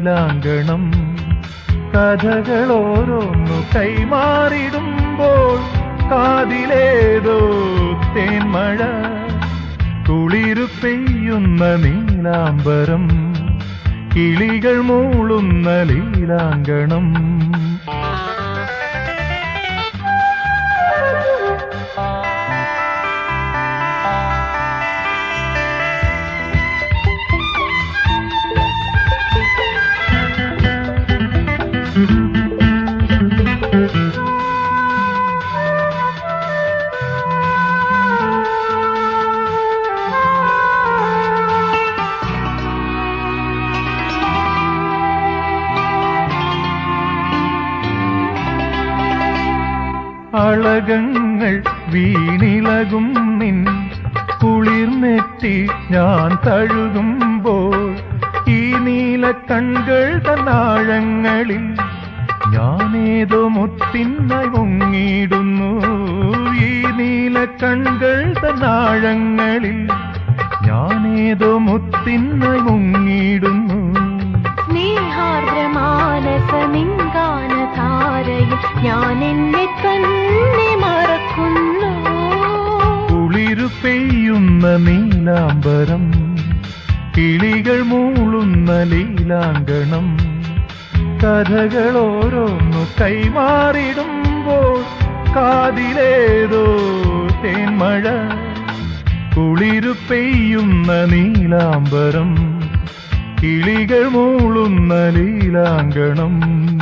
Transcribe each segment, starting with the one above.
നീലാങ്കണം കഥകളോരോന്നു കൈമാറിടുമ്പോൾ കാതിലേതോ തേന്മഴ കുളിരു പെയ്യുന്ന നീലാംബരം കിളികൾ മൂളുന്ന ലീലാങ്കണം അളകങ്ങൾ വീണിളകും നിൻ കുളിർനെറ്റി ഞാൻ തഴുകുമ്പോൾ ഈ നീല കൺകൾ തന്നാഴങ്ങളിൽ ഞാനേതോ മുത്തിനായി മുങ്ങിടുന്നു ഈ നീല കൺകൾ തന്നാഴങ്ങളിൽ ഞാനേതോ മുത്തിനായി മുങ്ങിടുന്നു സ്നേഹാർദ്രമാനസ നിങ്കാനധാരയിൽ ഞാൻ എന്നെ തന്നെ മറക്കുന്നു കുളിരു പെയ്യുന്ന നീലാംബരം കിളികൾ മൂളുന്ന ലീലാങ്കണം കഥകളോരോന്നു കൈമാറിടുമ്പോൾ കാതിലേതോ തേന്മഴ കുളിരു പെയ്യുന്ന നീലാംബരം കിളികൾ മൂളുന്ന ലീലാങ്കണം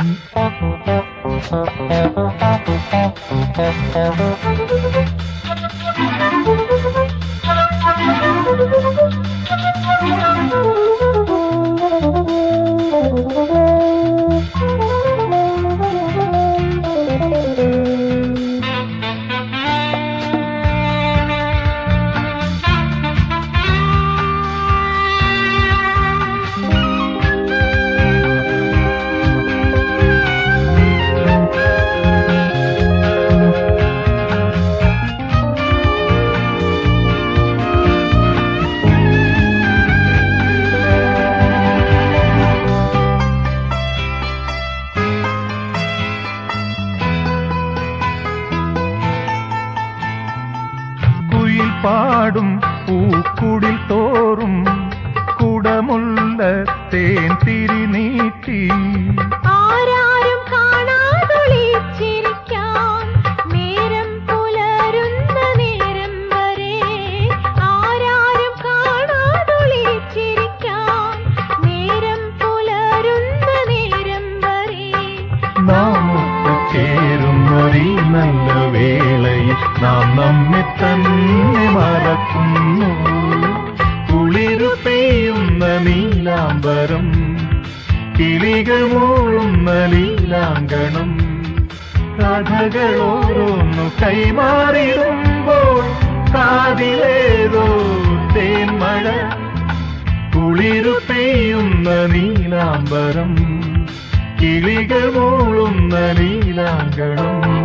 കുയിൽ പാടും പൂക്കുടിൽ തോറും കുടമുള്ള തേൻ തിരി നീട്ടി ആരാരും കാണാതൊളിച്ചിരിക്കാം നേരം പുലരുന്ന നേരം വരെ ആരാരും കാണാതൊളിച്ചിരിക്കാം നേരം പുലരുന്ന നേരം വരെ നാം ഒത്തുചേരുന്നൊരീ നല്ല വേളയിൽ നാം നമ്മെ തന്നെ മറക്കുന്നു കുളിരു പെയ്യുന്ന നീലാംബരം കിളികൾ മൂളുന്ന ലീലാങ്കണം കഥകളോരോന്നു കൈമാറിടുമ്പോൾ കാതിലേതോ തേന്മഴ കുളിരു പെയ്യുന്ന നീലാംബരം കിളികൾ മൂളുന്ന നീലാങ്കണം